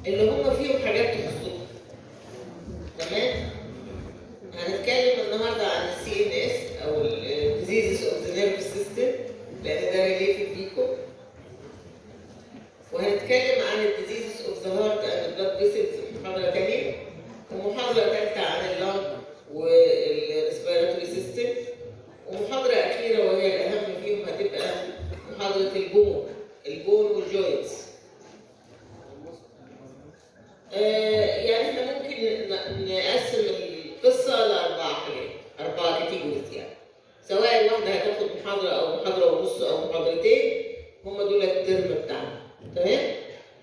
اللي هم فيهم حاجات تخصكم تمام هنتكلم النهارده عن السي ان اس او الديزيزز اوف ذا نيرف سيستم لان ده ريليتد ليكم وهنتكلم عن الديزيزز اوف ذا هارت اند بلاد فيسلز في محاضره ثانيه ومحاضره ثالثه عن اللنج والريسبيراتوري سيستم ومحاضره اخيره وهي الاهم فيهم هتبقى محاضره البون البون والجوينتس آه، يعني احنا ممكن ن- نقسم القصه لاربع حاجات اربع كاتيجوريز يعني سواء الواحده هتاخد محاضره او محاضره ونص او محاضرتين هم دول الترم بتاعنا تمام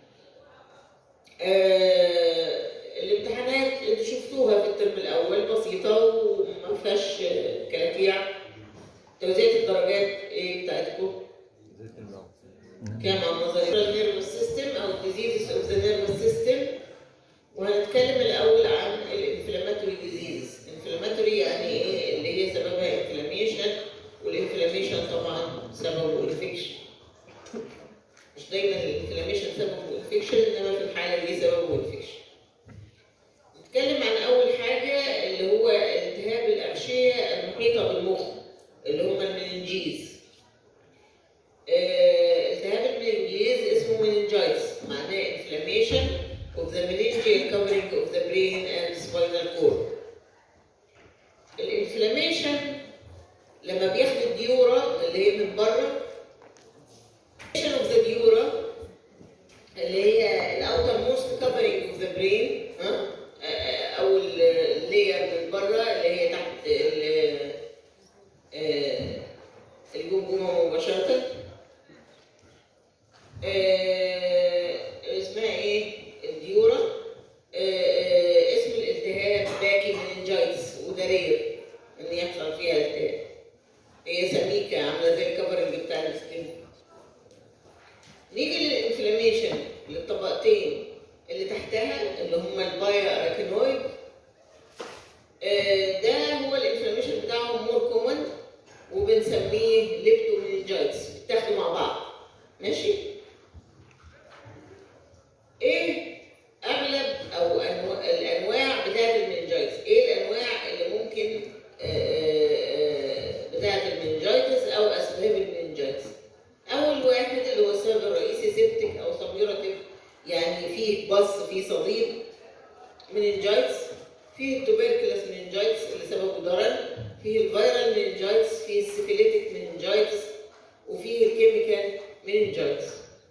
آه الامتحانات انتوا شفتوها في الترم الاول بسيطه وما فيهاش آه، كلاكيع توزيع الدرجات ايه بتاعتكم كام عن نظريه النيرفس سيستم او diseases اوف ذا نيرفس سيستم وهنتكلم الاول عن الانفلاماتوري ديزيز انفلاماتوري يعني ايه اللي هي سببها انفلاميشن والانفلاميشن طبعا سببه انفكشن مش دايما الانفلاميشن سببه انفكشن انما في الحاله دي سببه انفكشن نتكلم عن اول حاجه اللي هو التهاب الاغشيه المحيطه بالمخ اللي هم المننجيز آه، التهاب المننجيز اسمه meningitis معناه inflammation of the meningeal covering of the brain and spinal cord. الانفلاميشن لما بياخد الديورا اللي هي من بره inflammation of the diura اللي هي الاوتر موست كفرنج اوف ذا برين او اللاير من بره اللي هي تحت ال- آه، الجمجمه مباشره آه، اسمها ايه؟ الديورا آه، آه، اسم الالتهاب باكي مننجايتس وده رير ان يحصل فيها التهاب هي سميكه عامله زي الكفرنج بتاع السكين نيجي للانفلاميشن للطبقتين اللي تحتها اللي هم البايا اراكينويد آه، ده هو الانفلاميشن بتاعهم مور كومن وبنسميه ليبتومينجايتس بتاخدوا مع بعض ماشي ايه اغلب او أنواع الانواع بتاعه المنجايتس ايه الانواع اللي ممكن آه، آه، بتاعه المنجايتس او اسباب المنجايتس اول واحد اللي هو السبب الرئيسي سيبتك او سبيراتيف يعني فيه بص فيه صديد مننجايتس فيه التوبركلس مننجايتس اللي سببه ضرر فيه الفيرال مننجايتس فيه السيفيليتك مننجايتس وفيه الكيميكال مننجايتس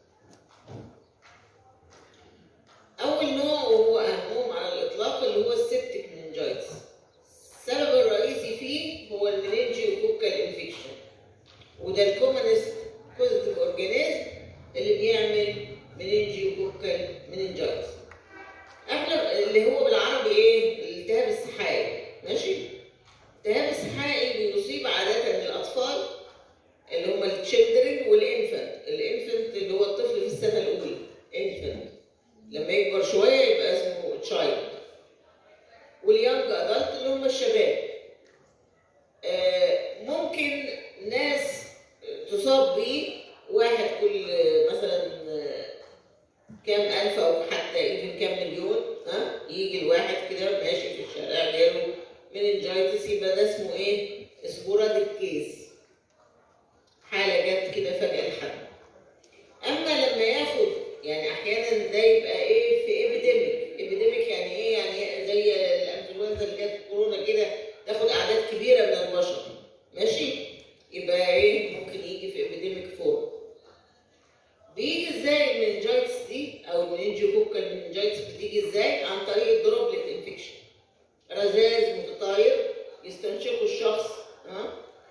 اول نوع وهو اهمهم على الاطلاق اللي هو السيبتك مننجايتس السبب الرئيسي فيه هو المننجيو كوكال انفكشن وده الكومنست بوزيتيف اورجانيزم اللي بيعمل مننجيو كوكال مننجايتس اغلب اللي هو بالعربي ايه الالتهاب السحائي ماشي الالتهاب السحائي بيصيب عاده الاطفال اللي هم التشيلدرن والانفنت الانفنت اللي هو الطفل في السنه الاولى انفنت لما يكبر شويه يبقى اسمه تشايلد واليانج ادلت اللي هم الشباب آه، ممكن ناس تصاب بيه واحد كل آه، مثلا آه، كام الف او حتى يمكن كام مليون ها يجي الواحد كده ماشي في الشارع جاله مننجايتس يبقى ده اسمه ايه؟ سبوراديك كيس حاله جت كده فجاه لحد اما لما ياخد يعني احيانا ده يبقى ايه في ايبيديميك ايبيديميك يعني ايه يعني زي الانفلونزا اللي جت كورونا كده تاخد اعداد كبيره من البشر ماشي يبقى ايه ممكن يجي في ايبيديميك فورم بيجي ازاي المنجايتس دي او المننجيوكوكال المنجايتس بتيجي ازاي عن طريق الدروبلت انفكشن رذاذ متطاير يستنشقه الشخص ها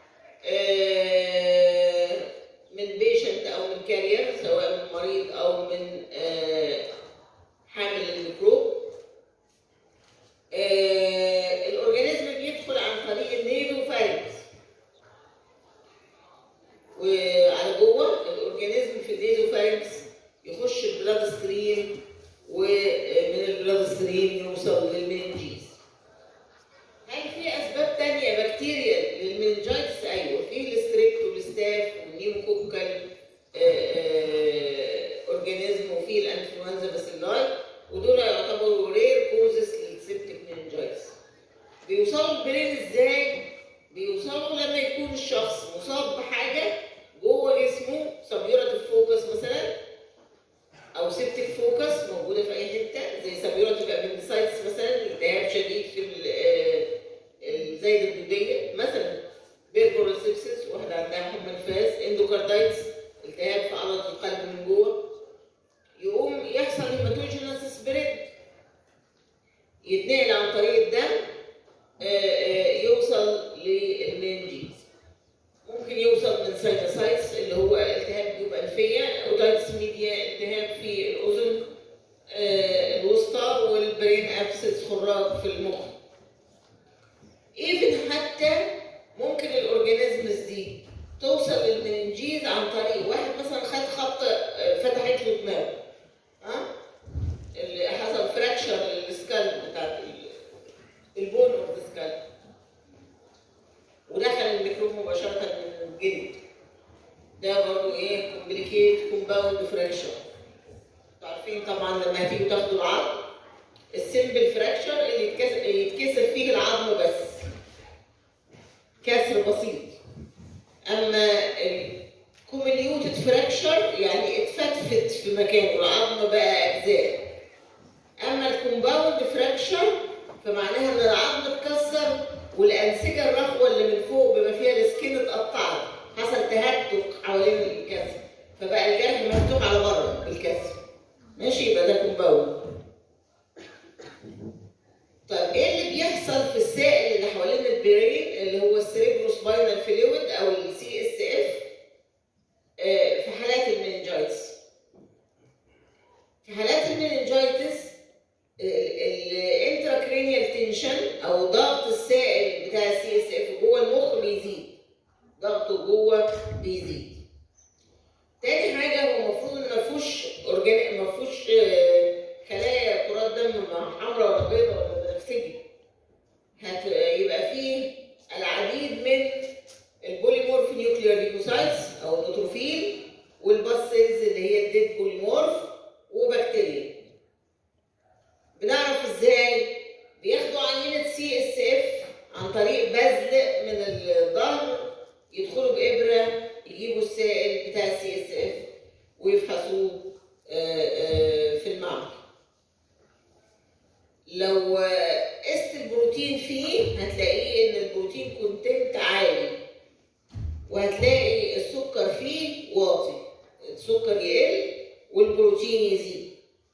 آه، من بيشنت او من كارير سواء من مريض او من آه، حامل الميكروب آه، الاورجانيزم بيدخل عن طريق النيرو فارنكس وعلى جوه الاورجانيزم في النيزو فارنكس يخش البلاد ستريم ومن البلاد ستريم يوصل للمنجيز هل في اسباب تانية بكتيريا للمنجايتس ايوه في الستريبت والستاف والنيوكوكال اورجانيزم وفي الانفلونزا باسيلاي او سيبتك فوكس موجوده في اي حته زي سبيورتيف ابندسايتس مثلا التهاب شديد في ال- آه، الزايده الدوديه مثلا بيربورال سيبسس واحده عندها حمى نفاس اندوكاردايتس التهاب في عضله القلب من جوه يقوم يحصل هيماتوجينس سبريد يتنقل عن طريق الدم آه، آه، يوصل للمنجيز ممكن يوصل من ساينوسايتس اللي هو التهاب جيوب انفيه اوتايتس ميديا التهاب في الاذن آه، الوسطى والبرين ابسس خراج في المخ ايفن حتى ممكن الاورجانيزمز دي توصل للمنجيز عن طريق واحد مثلا خد خبط آه، فتحت له دماغه ها اللي حصل فراكشر للسكال بتاعت ال- البون اوف ذا سكال ودخل الميكروب مباشره من الجلد ده برضه ايه كومبليكيت كومباوند فراكشر عارفين طبعا لما هتيجوا تاخدوا العظم السمبل فراكشر اللي يتكسر, يتكسر فيه العظم بس كسر بسيط اما الكومينيوتد فراكشر يعني اتفتفت في مكانه العظم بقى اجزاء اما الكومباوند فراكشر فمعناها ان العظم اتكسر والانسجه الرخوه اللي من فوق بما فيها السكين اتقطعت حصل تهتك حوالين الكسر فبقى الجرح مفتوح على بره بالكسر ماشي يبقى ده كومباوند طيب ايه اللي بيحصل في السائل اللي حوالين البرين اللي هو السريبرو سباينال فلويد او السي اس اف في حالات المننجايتس في حالات المننجايتس الانتراكرينيال تنشن او ضغط السائل بتاع السي اس اف جوه المخ بيزيد ضغطه جوه بيزيد تاني حاجه هو المفروض ان ما فيهوش اورجان ما فيهوش آه، خلايا كرات دم حمراء ولا بيضاء ولا بنفسجي هت- يبقى فيه العديد من البوليمورف نيوكليير ليكوسايتس او النيوتروفيل والباس سيلز اللي هي الديد بوليمورف وبكتيريا بنعرف ازاي بياخدوا عينه سي اس اف عن طريق بذل من الظهر يدخلوا بابره يجيبوا السائل بتاع السي اس اف ويفحصوه آه، آه، في المعمل لو آه، قست البروتين فيه هتلاقيه ان البروتين كونتنت عالي وهتلاقي السكر فيه واطي السكر يقل والبروتين يزيد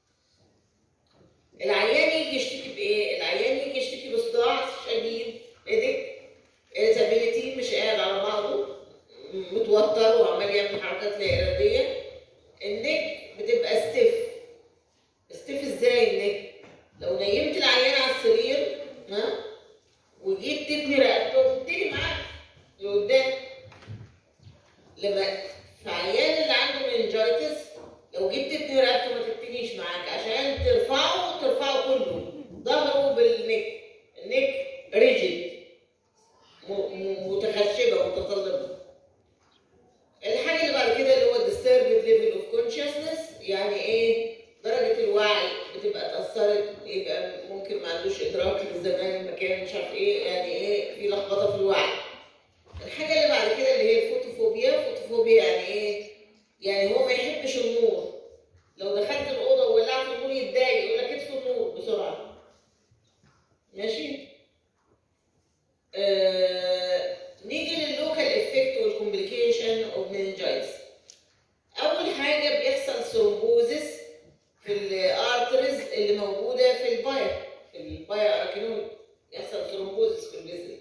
العيان يجي يشتكي بايه؟ العيان يجي يشتكي بصداع شديد ايدك irritability مش قاعد على بعضه متوتر وعمال يعمل حركات لا اراديه النك بتبقى ستيف ستيف ازاي النك؟ لو نيمت العيان على السرير ها وجيت تبني رقبته تبتدي معاك لقدام لما في عيان اللي عنده منجايتس لو جيت تبني رقبته ما تبتنيش معاك عشان ترفعه ترفعه كله ظهره بالنك النك ريجيد متخشبه متطلبه الحاجه اللي بعد كده اللي هو disturbed level of consciousness يعني ايه درجه الوعي بتبقى اتاثرت يبقى ممكن ما عندوش ادراك للزمان المكان مش عارف ايه يعني ايه في لخبطه في الوعي الحاجه اللي بعد كده اللي هي الفوتوفوبيا الفوتوفوبيا يعني ايه يعني هو ما يحبش النور لو دخلت الاوضه وولعت النور يتضايق يقول لك اطفي النور بسرعه ماشي آه، نيجي لللوكال افكت والكومبليكيشن اوف meningitis اول حاجه بيحصل ثرومبوزس في الارترز اللي موجوده في البايا في البايا اراكينويد يحصل ثرومبوزس في الجسم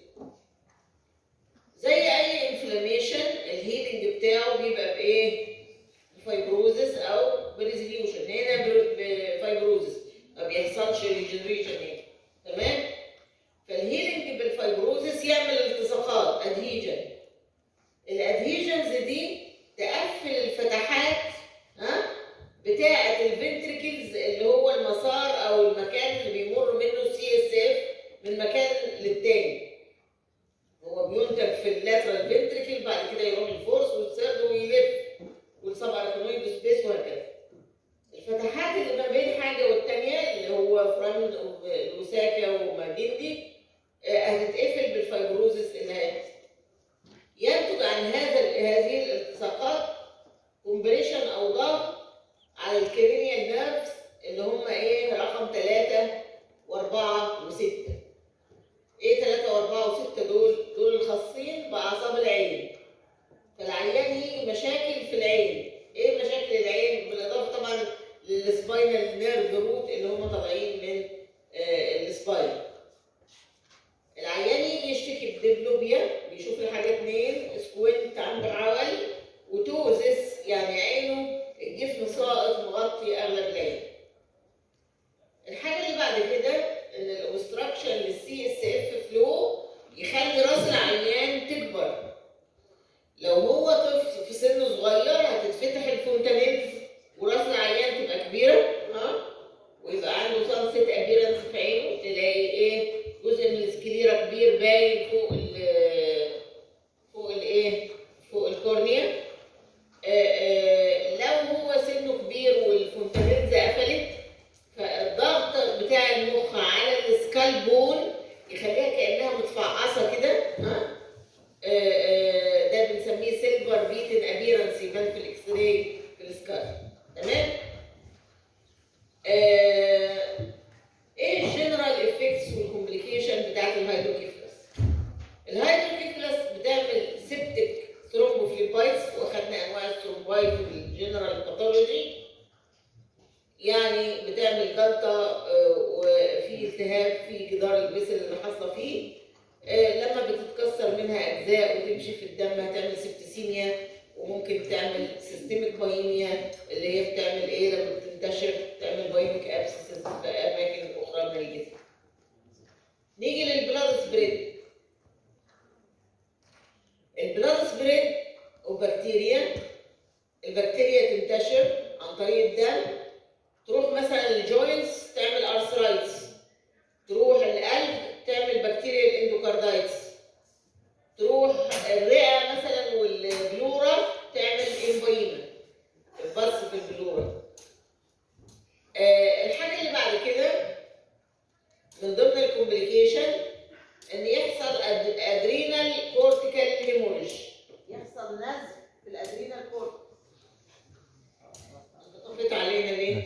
زي اي انفلاميشن الهيلينج بتاعه بيبقى بايه فايبروزس او بريزوليوشن هنا بفايبروزس ما بيحصلش ريجنريشن هنا تمام فالهيلينج بالفايبروزس يعمل التصاقات ادهيجن الادهيجنز دي تقفل الفتحات ها بتاعه الفنتريكلز اللي هو المسار او المكان اللي بيمر منه السي اس اف من مكان للتاني هو بينتج في اللاترال فنتريكل بعد كده يروح الفورس والسيرد ويلف والسب اركنويد سبيس وهكذا الفتحات اللي ما بين حاجه والتانيه اللي هو فرامن وساكا وماجندي آه، هتتقفل بالفايبروزس اللي هيحصل ينتج عن هذا هذه الالتصاقات كومبريشن او ضغط على الكرينيال نيرفز اللي هم ايه رقم ثلاثة وأربعة وستة. ايه ثلاثة وأربعة وستة دول؟ دول الخاصين بأعصاب العين. فالعيان يجي مشاكل في العين. ايه مشاكل العين؟ بالإضافة طبعا للسباينال نيرف روت اللي هم طالعين من آه السباين. العيان يجي يشتكي بدبلوبيا بيشوف الحاجة اتنين سكوينت عند العوال وتوزس يعني عينه الجفن ساقط مغطي اغلب العين. الحاجه اللي بعد كده ان الاوبستراكشن للسي اس اف فلو يخلي راس العيان تكبر. لو هو طفل في سن صغير هتتفتح الفونتانيلز وراس العيان تبقى كبيره ها ويبقى عنده سانست ابيرنس في عينه تلاقي ايه جزء من السكليرا كبير باين فوق ال فوق الايه فوق الكورنيا لو هو سنه كبير والفونتانيلز قفلت فالضغط بتاع المخ على السكال بون يخليها كانها متفعصه كده ها ده بنسميه سيلفر بيتن ابيرنس يبان في الاكس راي في السكال تمام ايه الجنرال افكتس والكومبليكيشن بتاعت الهيدروكيفلس الهيدروكيفلس بتعمل سيبتك ثرومبوفليبايتس واخدنا انواع الثرومبايت في الجنرال باثولوجي يعني بتعمل جلطه وفي التهاب في جدار البسل اللي حاصله فيه لما بتتكسر منها اجزاء وتمشي في الدم هتعمل سبتسيميا وممكن تعمل سيستميك بايميا اللي هي بتعمل ايه لما بتنتشر تعمل بايميك ابسس في اماكن اخرى من الجسم. نيجي للبلاد سبريد. البلاد سبريد وبكتيريا البكتيريا تنتشر عن طريق الدم تروح مثلا للجوينتس تعمل ارثرايتس تروح القلب تعمل بكتيريا الاندوكاردايتس تروح الرئه مثلا والبلورا تعمل امبايما البرص في البلورا آه الحاجه اللي بعد كده من ضمن الكومبليكيشن ان يحصل ادرينال كورتيكال هيموريج يحصل نزف في الادرينال كورتيكال طفت علينا ليه؟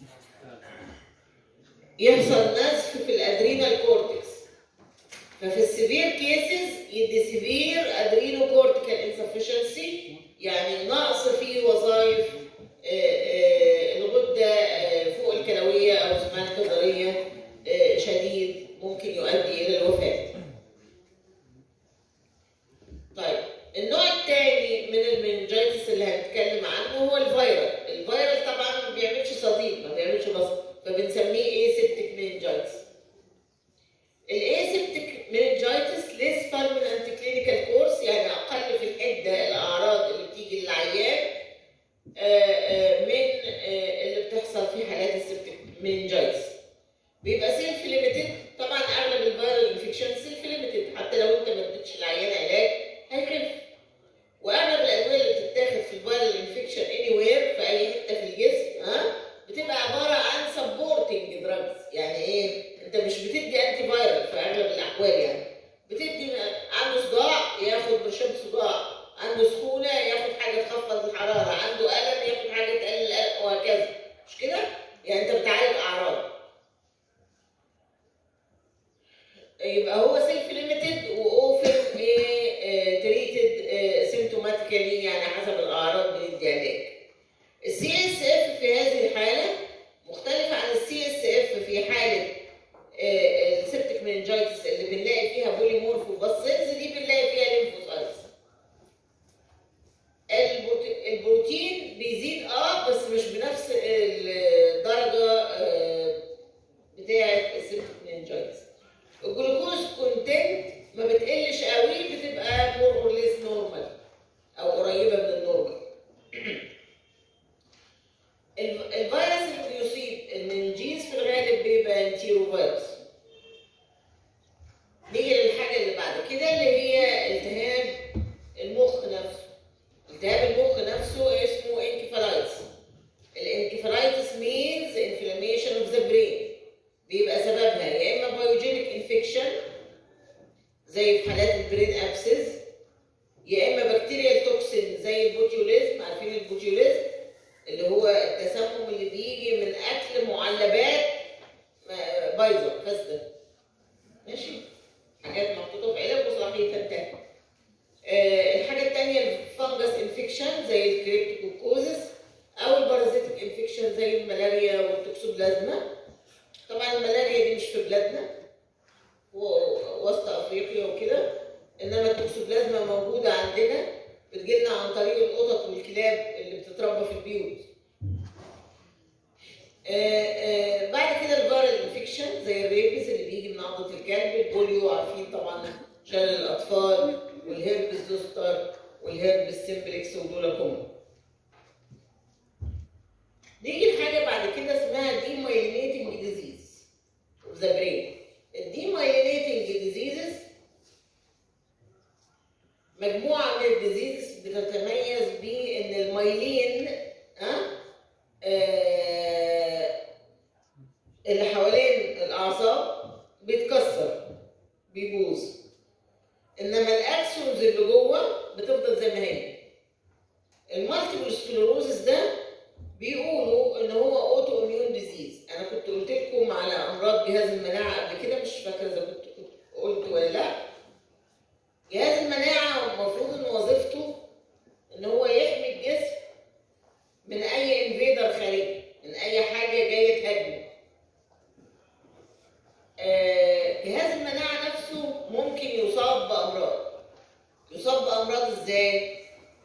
يحصل نزف في الادرينال كورتكس ففي السيفير كيسز يدي سيفير ادرينو كورتيكال انسفشنسي يعني نقص في وظائف الغده فوق الكلويه او اسمها الكظريه شديد ممكن يؤدي الى الوفاه. طيب النوع الثاني من المنجيتس اللي هنتكلم عنه هو الفيرال، الفيرال طبعا ما بيعملش صديد ما بيعملش بصل فبنسميه ايه سيبتك مننجايتس. الايسبتك مننجايتس ليس بيرمننت كلينيكال كورس يعني اقل في الحده الاعراض اللي بتيجي للعيان من اللي بتحصل في حالات السيبتك مننجايتس. بيبقى سيلف ليميتد طبعا اغلب الفيرال انفكشن سيلف ليميتد حتى لو انت ما اديتش العيان علاج هيخف. واغلب الادويه اللي بتتاخد في الفيرال انفكشن اني وير في اي حته في الجسم ها بتبقى عباره عن سبورتنج دراجز يعني ايه؟ انت مش بتدي انتي فايرال في اغلب الاحوال يعني بتدي عنده صداع ياخد برشام صداع عنده سخونه ياخد حاجه تخفض الحراره عنده الم ياخد حاجه تقلل الالم وهكذا مش كده؟ يعني انت بتعالج اعراض يبقى هو سيلف ليميتد واوفر تريتد سيمتوماتيكالي يعني حسب الاعراض بندي علاج السي اس اف في هذه الحاله مختلفه عن السي اس اف في حاله السبتك مننجايتس اللي بنلاقي فيها بوليمورف وباسيلز دي بنلاقي فيها ليمفوسايتس البروتين بيزيد اه بس مش بنفس الدرجه بتاعه السبتك مننجايتس الجلوكوز كونتنت ما بتقلش قوي بتبقى مور اور ليس نورمال او قريبه من النورمال الفيروس اللي بيصيب المنجيز في الغالب بيبقى انتيرو فيروس نيجي للحاجه اللي بعد كده اللي هي التهاب المخ نفسه التهاب المخ نفسه اسمه انكفالايتس الانكفالايتس means inflammation of the brain بيبقى سببها يا اما بايوجينيك انفكشن زي في حالات البرين ابسز يا اما بكتيريال توكسين زي البوتيوليزم عارفين البوتيوليزم اللي هو التسمم التوكسوبلازما طبعا الملاريا دي مش في بلادنا و- وسط افريقيا وكده انما التوكسوبلازما موجوده عندنا بتجيلنا عن طريق القطط والكلاب اللي بتتربى في البيوت آه، آه، بعد كده الفيرال انفكشن زي الريبس اللي بيجي من عضة الكلب البوليو عارفين طبعا شلل الاطفال والهيربس زوستر والهيربس سيمبلكس ودول كومن نيجي لحاجه بعد كده اسمها ديمايلينيتنج ديزيز اوف ذا برين الديمايلينيتنج ديزيزز مجموعه من الديزيزز بتتميز بان المايلين ها آه، اللي حوالين الاعصاب بيتكسر بيبوظ انما الاكسونز اللي جوه بتفضل زي ما هي المالتيبل سكليروزس ده بيقولوا ان هو اوتو اميون ديزيز انا كنت قلت لكم على امراض جهاز المناعه قبل كده مش فاكره اذا كنت كنت قلت ولا لا جهاز المناعه المفروض ان وظيفته ان هو يحمي الجسم من اي انفيدر خارجي من اي حاجه جايه تهاجمه آه، جهاز المناعه نفسه ممكن يصاب بامراض يصاب بامراض ازاي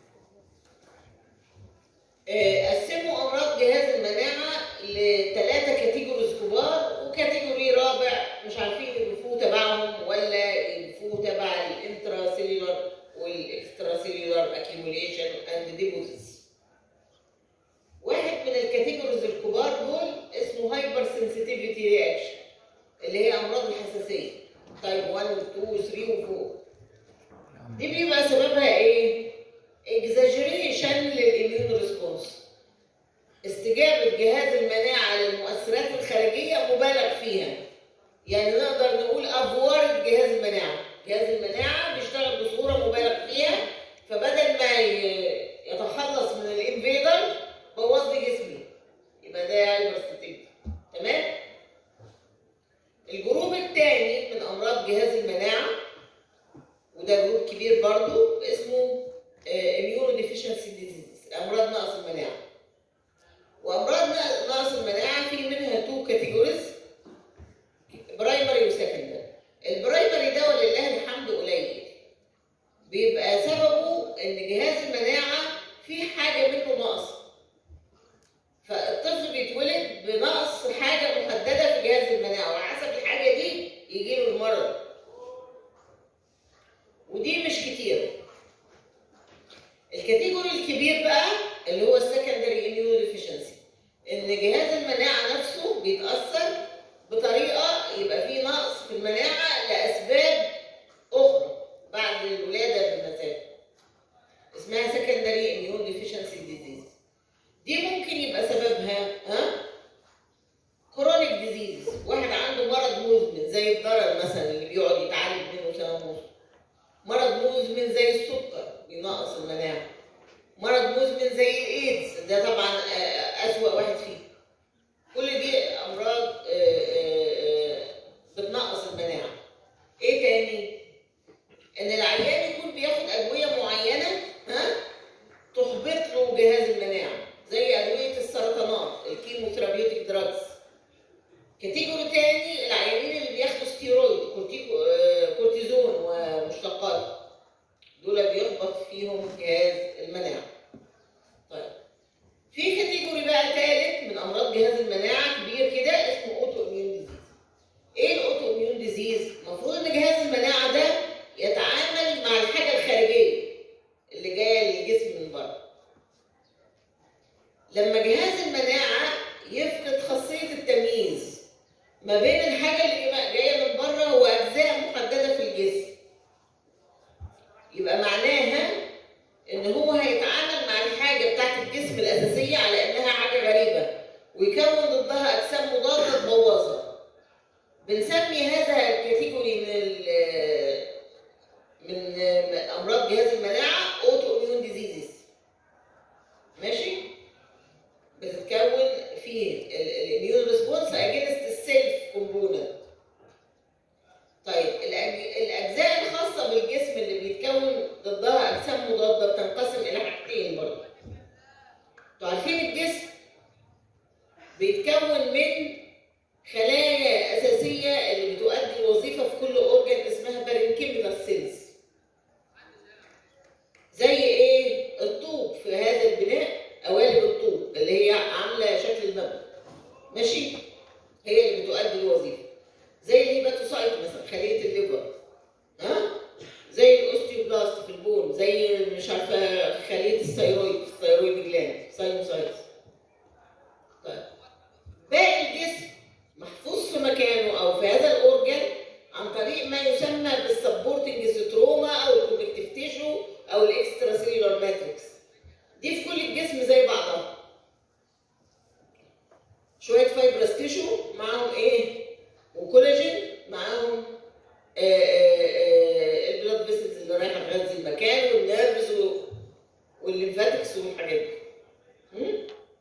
آه، قسموا امراض جهاز المناعه لثلاثه كاتيجوريز كبار وكاتيجوري رابع مش عارفين يضيفوه تبعهم ولا يضيفوه تبع الانترا سيلولار والاكسترا سيلولار اكيوميليشن اند ديبوزيتس واحد من الكاتيجوريز الكبار دول اسمه هايبر سنسيتيفيتي رياكشن اللي هي امراض الحساسيه تايب 1 و 2 و 3 و 4 دي بيبقى سببها ايه؟ اكزاجريشن للاميون ريسبونس استجابه جهاز المناعه للمؤثرات الخارجيه مبالغ فيها يعني نقدر نقول افوره جهاز المناعه جهاز المناعه بيشتغل بصوره مبالغ فيها فبدل ما ي- يتخلص من الانفيدر بوظ لي جسمي يبقى ده هايبرستيتيك تمام الجروب الثاني من امراض جهاز المناعه وده جروب كبير برضو اسمه اميونو ديفيشنسي ديزيز امراض نقص المناعه وامراض نق- نقص المناعه في منها تو كاتيجوريز برايمري وسكندري البرايمري ده ولله الحمد قليل بيبقى سببه ان جهاز المناعه في حاجه منه ناقص فالطفل بيتولد بنقص حاجه محدده في جهاز المناعه وعلى حسب الحاجه دي يجي له المرض ودي مش كتير الكاتيجوري الكبير بقى اللي هو السكندري اميون ديفيشنسي ان جهاز المناعه نفسه بيتاثر بطريقه يبقى فيه نقص في المناعه لاسباب اخرى بعد الولاده بمسافه اسمها سكندري اميون ديفيشنسي ديزيز دي ممكن يبقى سببها ها كرونيك ديزيز واحد عنده مرض مزمن زي الضرر مثلا اللي بيقعد يتعالج منه سنه ونص مرض مزمن زي السكر بينقص المناعه مرض مزمن زي الايدز ده طبعا آه، اسوأ واحد فيه كل دي امراض آه، آه، آه، بتنقص المناعه ايه تاني ان العيان يكون بياخد ادويه معينه ها تحبط له جهاز المناعه زي ادويه السرطانات الكيموثيرابيوتيك دراجز كاتيجوري تاني العيانين اللي بياخدوا ستيرويد كورتيكو آه، كورتيزون ومشتقاته دول بيخبط فيهم جهاز المناعه طيب في كاتيجوري بقى ثالث من امراض جهاز المناعه كبير كده اسمه اوتو اميون ديزيز ايه الاوتو اميون ديزيز المفروض ان جهاز المناعه ده يتعامل مع الحاجه الخارجيه اللي جايه للجسم من بره لما جهاز المناعه يفقد خاصيه التمييز ما بين الحاجه اللي جا- جايه من بره واجزاء محدده في الجسم يبقى معناها ان هو هيتعامل مع الحاجه بتاعت الجسم الاساسيه على انها حاجه غريبه ويكون ضدها اجسام مضاده تبوظها بنسمي هذا الكاتيجوري من ال- من من امراض جهاز المناعه اوتو اميون ديزيزز ماشي بتتكون في الاميون ريسبونس اجينست السيلف كومبوننت طيب الأج- الاجزاء الخاصه بالجسم اللي بيتكون ضدها اجسام مضاده بتنقسم الى حاجتين برضه انتوا عارفين الجسم بيتكون بتتكون من خلايا اساسيه اللي بتؤدي الوظيفه في كل اورجان اسمها بارنكيميكال سيلز زي ايه الطوب في هذا البناء قوالب الطوب اللي هي عامله شكل المبنى ماشي هي اللي بتؤدي الوظيفه زي الهيباتوسايت مثلا خليه الليفر ها زي الاوستيوبلاست في البون زي مش عارفه خليه الثيرويد الثيرويد جلاند ساينوسايتس طيب باقي الجسم محفوظ في مكانه او في هذا الاورجن عن طريق ما يسمى بالسبورتنج ستروما او الكونكتيف تيشو او الاكسترا سيلولار ماتريكس دي في كل الجسم زي بعضها شويه فايبرس تيشو معاهم ايه وكولاجين معاهم البلاد فيسلز اللي رايحه تغذي المكان والنيرفز والليمفاتكس والحاجات دي م?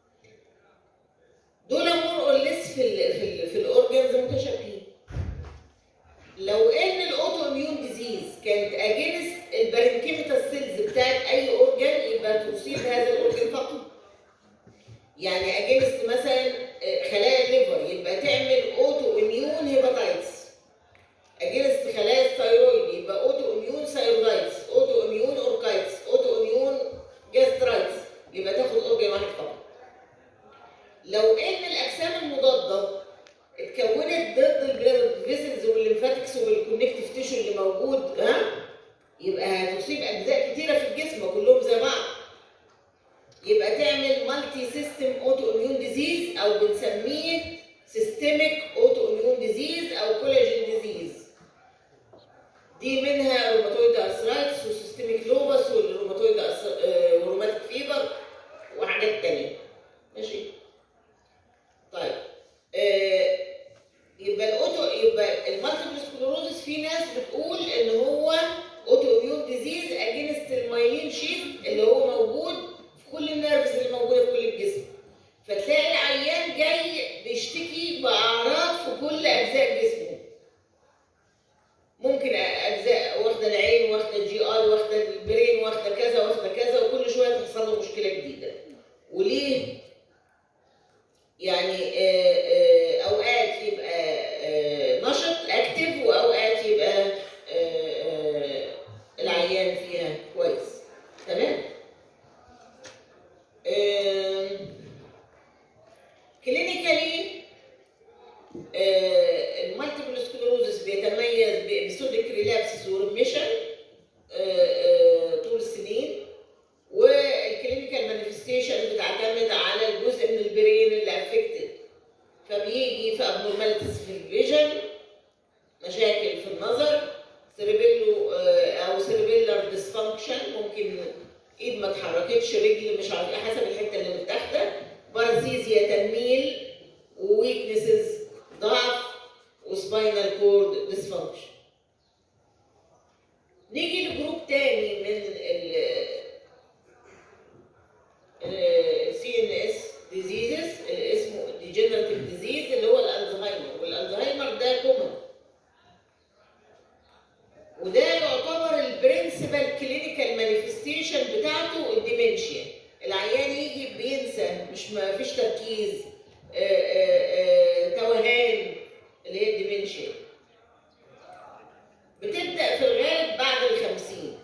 دول مور اور ليس في ال في ال في الاورجنز متشابهين لو ان الاوتو اميون ديزيز كانت اجينست البارنكيميتال سيلز بتاعت اي اورجن يبقى تصيب هذا الاورجن فقط يعني اجينست مثلا خلايا الليفر يبقى تعمل اوتو اميون هيباتايتس اجينست خلايا الثيرويد يبقى اوتو اميون ثايرويدايتس اوتو اميون اوركايتس اوتو اميون جاسترايتس يبقى تاخد اورجن واحد فقط لو ان الاجسام المضاده اتكونت ضد البلاد فيسلز والليمفاتكس والكونكتيف تيشو اللي موجود ها يبقى هتصيب اجزاء كتيره في الجسم كلهم زي بعض يبقى تعمل مالتي سيستم اوتو اميون ديزيز او بنسميه سيستميك اوتو اميون ديزيز او كولاجين ديزيز دي منها روماتويد ارثرايتس وسيستميك لوبس والروماتويد وروماتيك فيبر وحاجات تانية ماشي طيب آه يبقى الاوتو يبقى المالتيبل سكلروزس في ناس بتقول ان هو اوتو اميون ديزيز اجينست المايلين شيت اللي هو موجود في كل النيرفز اللي موجوده في كل الجسم فتلاقي العيان جاي بيشتكي باعراض في كل اجزاء جسمه ممكن اجزاء واخده العين واخده الجي اي واخده البرين واخده كذا واخده كذا وكل شويه تحصل له مشكله جديده وليه يعني آآ آآ اوقات يبقى نشط اكتف واوقات يبقى العيان فيها كويس تمام كلينيكالي المالتيبل سكلروزس بيتميز بابيسودك ريلابسس وريميشن طول السنين والكلينيكال مانيفستيشن بتعتمد على الجزء من البرين اللي افكتد فبيجي في ابنورماليتيز في الفيجن مشاكل في النظر سيربيلو او سيربيلر ديسفانكشن ممكن ايد ما اتحركتش رجل مش عارف حسب الحته اللي متاخده بارازيزيا تنميل وويكنسز ضعف وسباينال كورد ديسفانكشن نيجي لجروب تاني من السي ان اس ديزيزز اسمه ديجنراتيف ديزيز اللي هو الالزهايمر والالزهايمر ده كومن وده يعتبر البرنسبل كلينيكال مانيفستيشن بتاعته الديمنشيا العيان يجي بينسى مش ما فيش تركيز آآ آآ توهان اللي هي الديمنشيا بتبدا في الغالب بعد الخمسين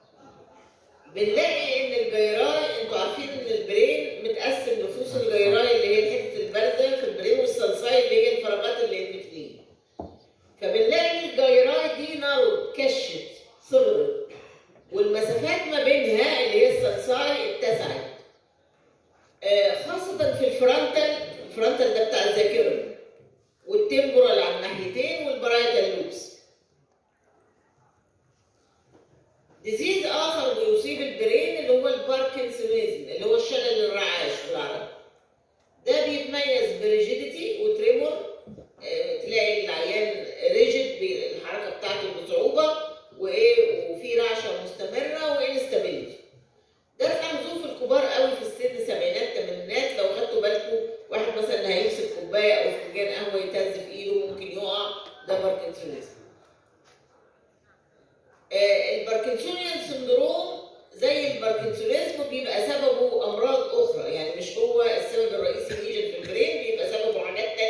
بنلاقي ان الجيراي انتوا عارفين ان البرين متقسم نفوس الجيراي اللي هي الحته البارده في البرين والصلصاي اللي هي الفراغات اللي ان بتوين فبنلاقي ان الجيراي دي نارو كشت صغرت والمسافات ما بينها اللي هي الصلصاي اتسعت آه خاصة في الفرونتال الفرونتال ده بتاع الذاكرة والتمبورال على الناحيتين والبرايتال لوبس ديزيز اخر بيصيب البرين اللي هو الباركنسونيزم اللي هو الشلل الرعاش بالعربي ده بيتميز بريجيديتي وتريمور اه تلاقي العيان ريجيد الحركه بتاعته بصعوبه وايه وفي رعشه مستمره وانستابيليتي ده تلاحظوه في الكبار قوي في السن سبعينات ثمانينات لو خدتوا بالكم واحد مثلا هيمسك كوبايه او فنجان قهوه يتهز في ايده ممكن يقع ده باركنسونيزم الباركنسونيان سندروم زي الباركنسونيزم بيبقى سببه امراض اخرى يعني مش هو السبب الرئيسي ليجن في البرين بيبقى سببه حاجات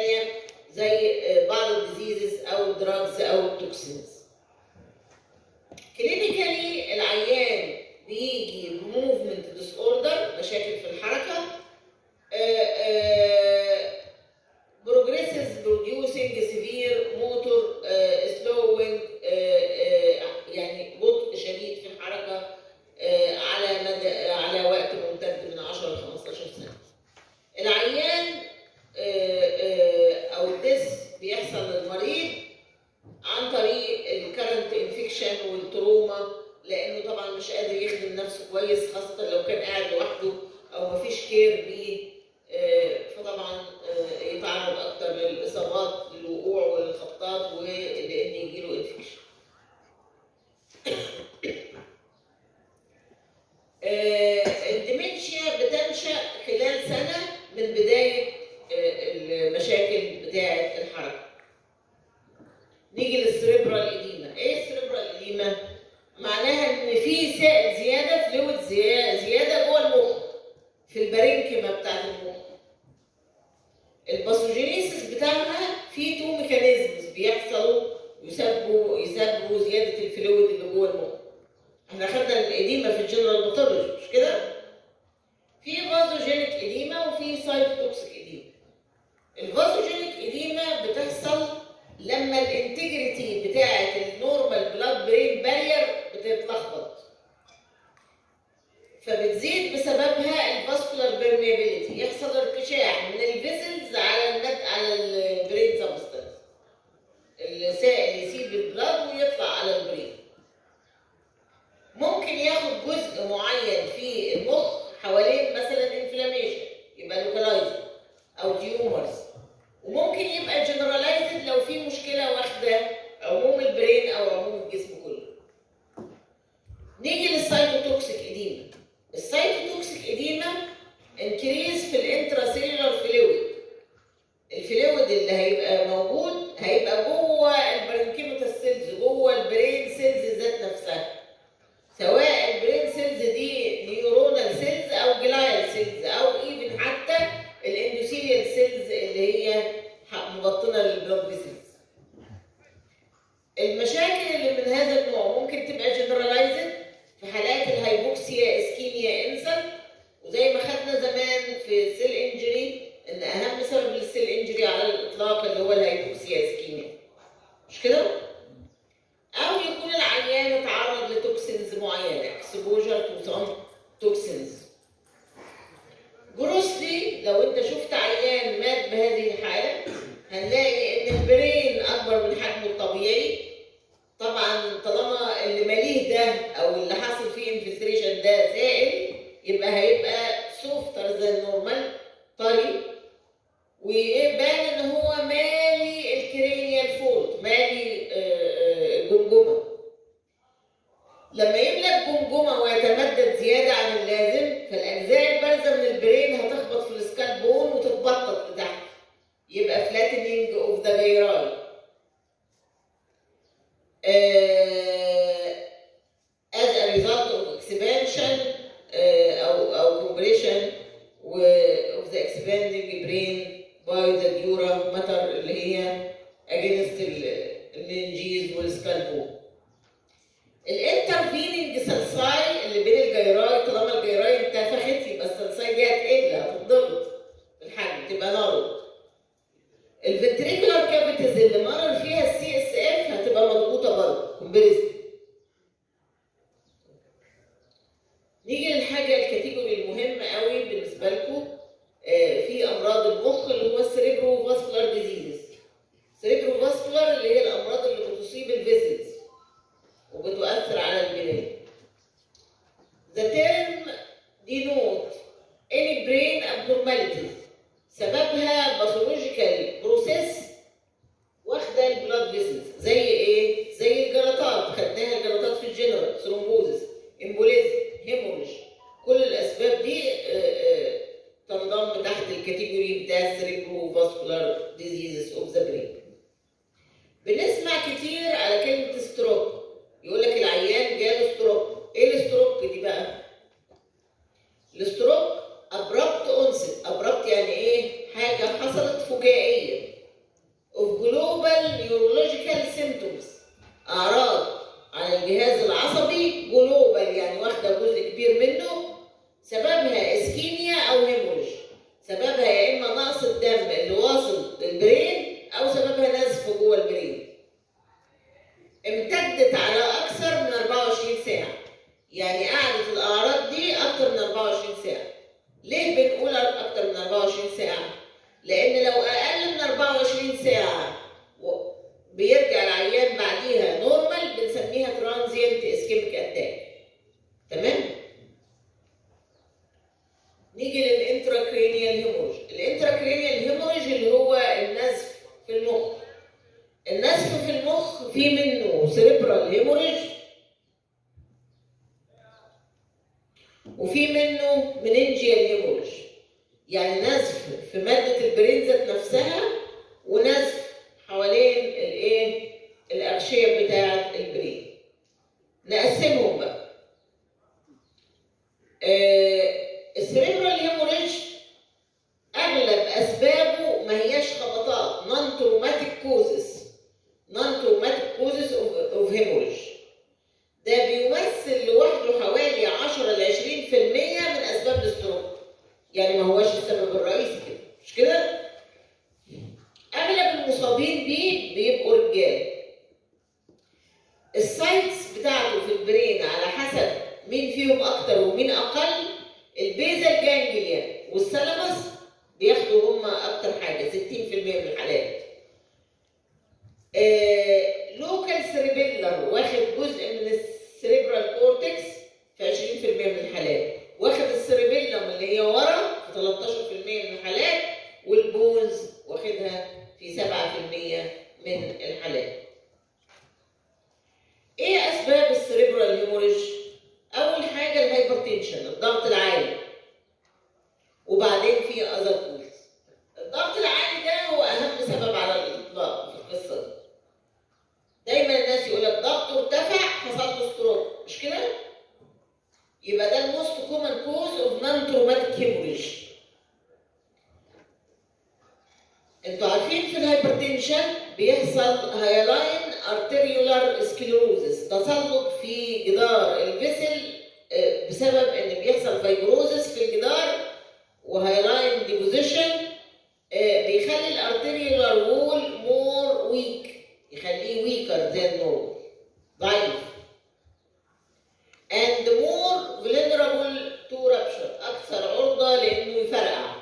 الدراجز او التوكسينز كلينيكالي العيان بيجي بموفمنت ديس اوردر مشاكل في الحركه progresses producing severe motor uh, slowing uh, uh, يعني بطء شديد في الحركه uh, على مدى على وقت ممتد من 10 ل 15 سنه. العيان uh, uh, او الدس بيحصل للمريض عن طريق الكرنت انفكشن والتروما لانه طبعا مش قادر يخدم نفسه كويس خاصه لو كان قاعد لوحده او مفيش كير بيه آه، فطبعا آه، يتعرض اكتر للاصابات للوقوع وللخبطات ولان يجيله انفكشن. الديمنشيا بتنشا خلال سنه من بدايه آه، المشاكل بتاعه الحركه. نيجي للسريبرال ايديما، ايه السريبرال ايديما؟ معناها ان في سائل زياده فلويد زياده جوه المخ في البارينكيما بتاعت المخ. الباثوجينيسيس بتاعها في تو ميكانيزمز بيحصلوا يسببوا يسببوا زياده الفلويد اللي جوه المخ. احنا خدنا الاديمه في الجنرال باثولوجي مش كده؟ في فازوجينيك اديما وفي سايتوتوكسيك اديما. الفازوجينيك اديما بتحصل لما الانتجريتي بتاعه النورمال بلاد برين بارير بتتلخبط. فبتزيد بسببها الفاسكولار بيرميابيليتي يحصل ارتشاح من الفيسلز على النت على البرين سبستانس السائل يسيب البلاد ويطلع على البرين ممكن ياخد جزء معين في المخ حوالين مثلا انفلاميشن يبقى لوكالايزد او تيومرز وممكن يبقى جنرالايزد لو في مشكله واخده عموم البرين او عموم الجسم كله نيجي للسايتوتوكسيك اديما السايتوتوكسيك اديما انكريز في الانتراسيلولار فلويد الفلويد اللي هيبقى موجود هيبقى جوه البرنكيموتال سيلز جوه البرين سيلز ذات نفسها سواء البرين سيلز دي نيورونال سيلز او جلايال سيلز او ايفن حتى الاندوثيليال سيلز اللي هي مبطنه للبلاد فيسلز المشاكل اللي من هذا النوع ممكن تبقى جنرالايزد في حالات الهايبوكسيا اسكيميا انسل وزي ما خدنا زمان في السيل انجري ان اهم سبب للسيل انجري على الاطلاق اللي هو الهايبوكسيا اسكيميا مش كده؟ او يكون العيان اتعرض لتوكسينز معينه اكسبوجر تو سام توكسينز جروسلي لو انت شفت عيان مات بهذه الحاله هنلاقي ان البرين اكبر من حجمه الطبيعي طبعا طالما اللي ماليه ده او اللي حاصل فيه انفلتريشن ده سائل يبقى هيبقى سوفتر زي النورمال طري ويبان ان هو مالي الكرينيال فولت مالي الجمجمه لما يملى الجمجمه ويتمدد زياده عن اللازم فالاجزاء البارزه من البرين هتخبط في السكال بون وتتبطط لتحت يبقى فلاتنينج اوف ذا جيراي as a result of expansion uh, أو أو compression of the expanding brain by the dura matter اللي هي against المنجيز والسكالبون. الانترفيننج سلساي اللي بين الجيراي طالما الجيراي انتفخت يبقى السلساي دي هتقل هتتضغط الحجم تبقى نارد. الفنتريكولار كافيتيز اللي مرر فيها السي اس اف هتبقى مضغوطه برضه كومبريسد نيجي للحاجه الكاتيجوري المهمه قوي بالنسبه لكم آه في امراض المخ اللي هو السريبرو فاسكولار ديزيزز سريبرو فاسكولار اللي هي الامراض اللي بتصيب الفيسلز وبتؤثر على البناء The term denote any brain abnormalities سببها باثولوجيكال بروسيس واخده البلاد فيسلز زي ايه؟ زي الجلطات خدناها الجلطات في الجنرال ثرومبوزس امبوليزم هيموريج كل الاسباب دي تنضم تحت الكاتيجوري بتاع السريبرو فاسكولار ديزيزز اوف ذا برين بنسمع كتير على كلمه ستروك يقول لك العيان جاله ستروك ايه الستروك دي بقى؟ الستروك ابربت اونست ابربت يعني ايه حاجه حصلت فجائيه اوف جلوبال نيورولوجيكال سيمتومز اعراض على الجهاز العصبي جلوبال يعني واخده جزء كبير منه سببها اسكيميا او هيموريج سببها يا اما نقص الدم اللي واصل للبرين او سببها نزف جوه البرين امتدت على اكثر من 24 ساعه يعني قعدت الاعراض دي اكثر من 24 ساعه ليه بنقول اكثر من 24 ساعه لان لو اقل من 24 ساعه و- بيرجع العيان بعديها نورمال بنسميها ترانزيانت اسكيميك اتاك تمام نيجي للانتراكرينيال هيموريج الانتراكرينيال هيموريج اللي هو النزف في المخ النزف في المخ في منه سيريبرال هيموريج وفي منه مننجيال هيموريج يعني نزف في مادة البرين ذات نفسها ونزف حوالين الايه الأغشية بتاعة البرين نقسمهم بقى آه السريبرال هيموريج اغلب اسبابه ما هياش خبطات نون تروماتيك كوزز نون تروماتيك كوزز اوف هيموريج ده بيمثل لوحده حوالي 10 ل 20% من اسباب الستروك يعني ما هوش السبب الرئيسي كده مش كده اغلب المصابين بيه بيبقوا رجال السايتس بتاعته في البرين على حسب مين فيهم اكتر ومين اقل البيزا جانجليا والثالاموس بياخدوا هم اكتر حاجه 60% من الحالات آه لوكال سيريبيلر واخد جزء من السيريبرال كورتكس في 20% من الحالات واخد السيريبيلم اللي هي ورا في 13% من الحالات والبونز واخدها في 7% من الحالات ايه اسباب السيريبرال هيموريج اول حاجه الهايبرتنشن الضغط العالي وبعدين في اذر كوز الضغط العالي ده هو اهم سبب على الاطلاق في القصه دي دايما الناس يقول لك ضغطه ارتفع حصل له ستروك مش كده يبقى ده الموست كومن كوز اوف نون تروماتيك هيموريج انتوا عارفين في الهايبرتنشن بيحصل هايلاين ارتريولار سكليروزس تسلط في جدار الفيسل آه، بسبب ان بيحصل فايبروزس في الجدار وهايلاين ديبوزيشن بيخلي الارتريولار وول مور ويك يخليه ويكر ذان نورمال ضعيف and more vulnerable to rupture اكثر عرضه لانه يفرقع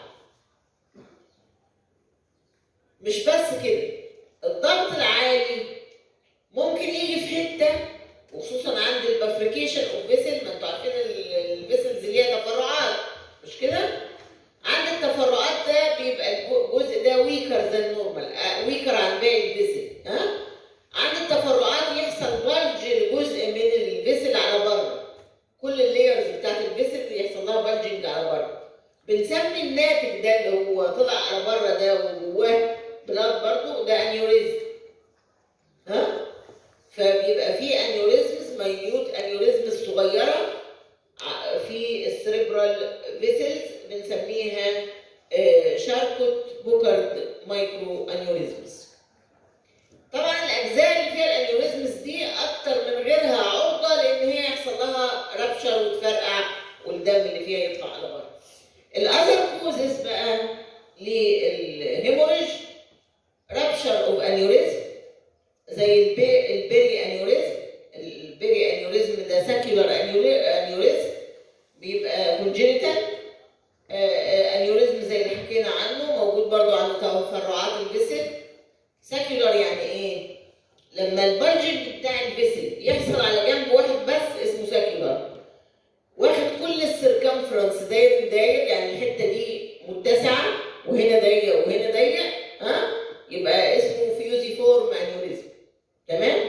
مش بس كده الضغط العالي ممكن يجي في حته وخصوصا عند البافريكيشن اوف فيسل ما انتوا عارفين الفيسلز اللي هي تفرعات مش كده؟ عند التفرعات ده بيبقى الجزء ده ويكر ذان نورمال ويكر عن باقي الفيسل ها؟ عند التفرعات يحصل بلج لجزء من الفيسل على بره كل اللايرز بتاعت الفيسل يحصل لها بلجنج على بره بنسمي الناتج ده اللي هو طلع على بره ده وجواه بلاد برضه ده انيوريزم ها فبيبقى في انيوريزمز ماينيوت انيوريزمز صغيره ع- في السريبرال فيسلز بنسميها آه، شاركوت بوكارد مايكرو انيوريزمز طبعا الاجزاء اللي فيها الانيوريزمز دي اكتر من غيرها عرضه لان هي يحصل لها ربشه وتفرقع والدم اللي فيها يطلع على بره الاذر كوزز بقى للهيموريج رابشر اوف انيوريزم زي البي البيري انيوريزم البيري انيوريزم ده ساكيولار انيوريزم بيبقى كونجينيتال انيوريزم زي اللي حكينا عنه موجود برضو عند تفرعات الجسم ساكيولار يعني ايه؟ لما البلجنج بتاع الفيسل يحصل على جنب واحد بس اسمه ساكيولار واخد كل السيركمفرنس داير داير يعني الحته دي متسعه وهنا ضيق وهنا ضيق ها يبقى اسمه فيوزي فورم انيوريزم تمام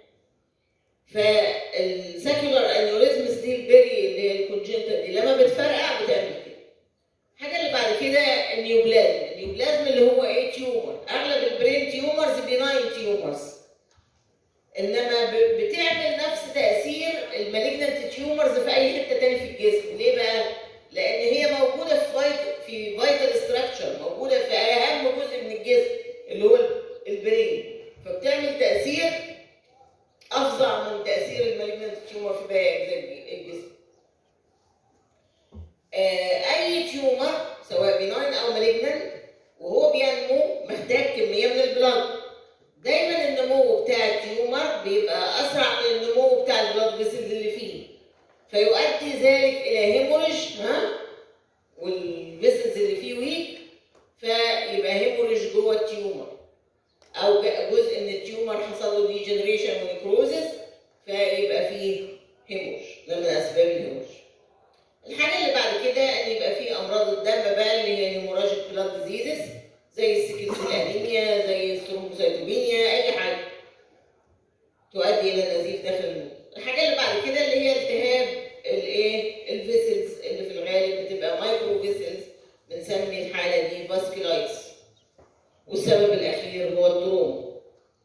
فالساكيولار انيوريزمز دي البيري اللي هي الكونجنتال دي لما بتفرقع بتعمل كده الحاجه اللي بعد كده النيوبلازم النيوبلازم اللي هو ايه تيومر اغلب البرين تيومرز بيناين تيومرز انما ب- بتعمل نفس تاثير المالجنت تيومرز في اي حته تاني في الجسم ليه بقى لان هي موجوده في فايت في فايتال ستراكشر موجوده في اهم جزء من الجسم اللي هو البرين البلاد دايما النمو بتاع التيومر بيبقى اسرع من النمو بتاع البلاد فيسلز اللي فيه فيؤدي ذلك الى هيموريج ها والفيسلز اللي فيه ويك فيبقى هيموريج جوه التيومر او ج- جزء من التيومر حصل له ديجنريشن ونيكروزس فيبقى فيه هيموريج ده من اسباب الهيموريج الحاجه اللي بعد كده ان يبقى فيه امراض الدم بقى اللي هي هيموراجيك بلاد ديزيزز زي السكيزو الانيميا زي الثرومبوسيتوبينيا اي حاجه تؤدي الى نزيف داخل المخ الحاجه اللي بعد كده اللي هي التهاب الايه الفيسلز اللي في الغالب بتبقى مايكرو فيسلز بنسمي الحاله دي فاسكولايتس والسبب الاخير هو التروما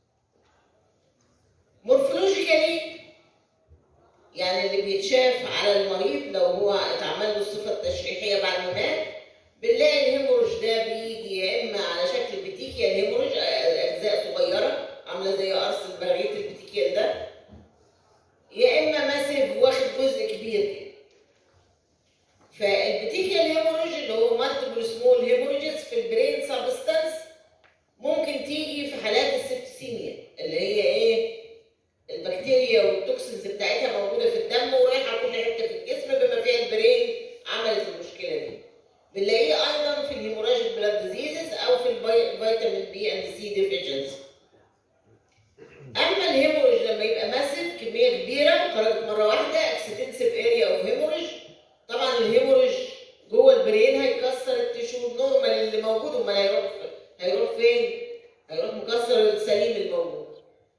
مورفولوجيكالي يعني اللي بيتشاف على المريض لو هو اتعمل له الصفه التشريحيه بعد ما مات بنلاقي الهيموريج ده بيجي يا اما على شكل بيتيكيال هيموريج اجزاء صغيره عامله زي قرص البراغيث البيتيكيال ده يا اما ماسف واخد جزء كبير كده فالبيتيكيال هيموريج اللي هو مالتيبل سمول هيموريجز في البرين سبستانس ممكن تيجي في حالات السبتسيميا اللي هي ايه البكتيريا والتوكسينز بتاعتها موجوده في الدم ورايحه كل حته في الجسم بما فيها البرين عملت المشكله دي بنلاقيه ايضا في الهيموراجيك بلاد ديزيزز او في الفيتامين بي اند سي ديفيشنسي اما الهيموريج لما يبقى ماسف كميه كبيره خرجت مره واحده اكستنسيف اريا اوف هيموريج طبعا الهيموريج جوه البرين هيكسر التشو النورمال اللي موجود امال هيروح هيروح فين؟ هيروح مكسر السليم الموجود.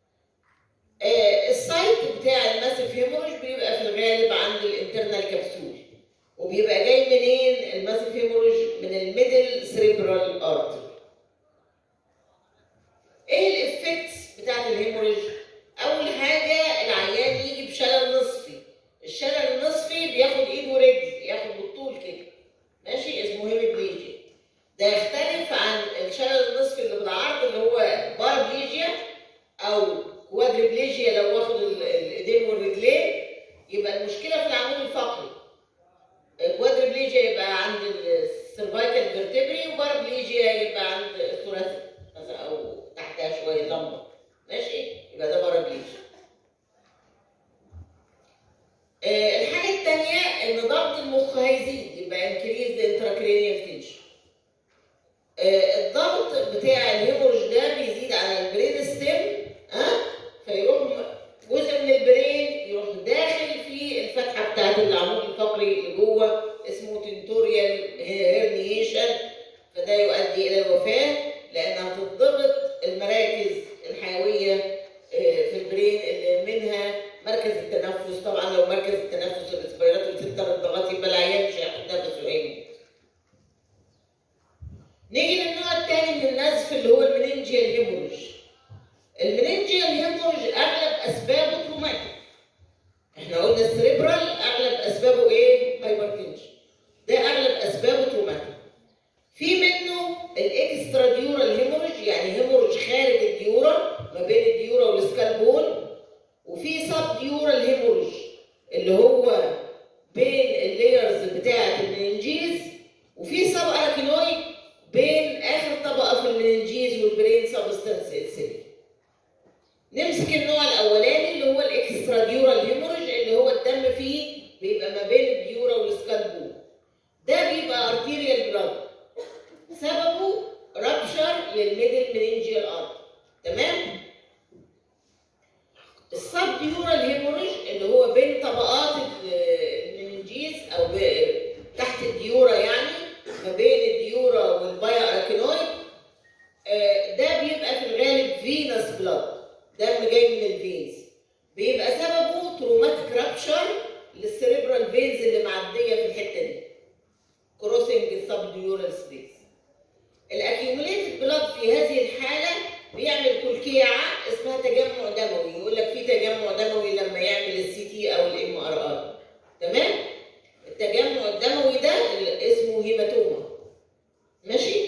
آه السايت بتاع الماسيف هيموريج بيبقى في الغالب عند الانترنال كبسول وبيبقى جاي منين الماسيف هيموريج من الميدل سريبرال ارتري. ايه الافكتس بتاعت الهيموريج؟ اول حاجه العيان يجي بشلل نصفي. الشلل النصفي بياخد ايد ورجل ياخد بالطول كده. ماشي اسمه هيميبليجيا. ده يختلف عن الشلل النصفي اللي بالعرض اللي هو بارابليجيا او كوادريبليجيا لو واخد ال- الايدين والرجلين يبقى المشكله في العمود الفقري. كوادريبليجيا يبقى عند السيرفايكال فيرتبري وبارابليجيا يبقى عند الثلاثي مثلا او تحتها شويه لمبه. ماشي؟ يبقى ده بارابليجيا. آه، الحاجه الثانيه ان ضغط المخ هيزيد يبقى انكريز انتراكرينيال تنشن. آه، الضغط بتاع الهيموريج ده بيزيد على البرين ستيم ها فيروح م- جزء من البرين يروح داخل في الفتحه بتاعت العمود الفقري اللي جوه اسمه تنتوريال هيرنيشن فده يؤدي الى الوفاه لانها تضغط المراكز الحيويه آه، في البرين اللي منها مركز التنفس طبعا لو مركز التنفس الاسبيراتوري سنتر الضغط يبقى العيان مش هياخد نفسه وهيموت نيجي للنوع الثاني من النزف اللي هو المننجيال هيموريج. المننجيال هيموريج اغلب اسبابه تروماتيك. احنا قلنا السريبرال اغلب اسبابه ايه؟ هايبرتنشن. ده اغلب اسبابه تروماتيك. في منه الاكسترا ديورال هيموريج يعني هيموريج خارج الديورا ما بين الديورا والسكالبون وفي سب ديورال هيموريج اللي هو بين اللايرز بتاعه المننجيز وفي سب اراكينويد بين اخر طبقه في المننجيز والبرين سبستانس اتسيل نمسك النوع الاولاني اللي هو الاكسترا ديورال هيموريج اللي هو الدم فيه بيبقى ما بين الديورا والسكالبون ده بيبقى ارتيريال بلاد سببه رابشر للميدل مننجيال ارت تمام السب ديورال هيموريج اللي هو بين طبقات ال- المننجيز او ب- تحت الديورا يعني ما بين الديورا والبايا اراكينويد آه، ده بيبقى في الغالب فينس بلاد دم جاي من الفينز بيبقى سببه تروماتيك رابشر للسريبرال فينز اللي معديه في الحته دي كروسنج السب ديورال سبيس الاكيوميليتد بلاد في هذه الحاله بيعمل كلكيعه اسمها تجمع دموي يقول لك في تجمع دموي لما يعمل السي تي او الام ار اي تمام التجمع الدموي ده اللي اسمه هيماتوما ماشي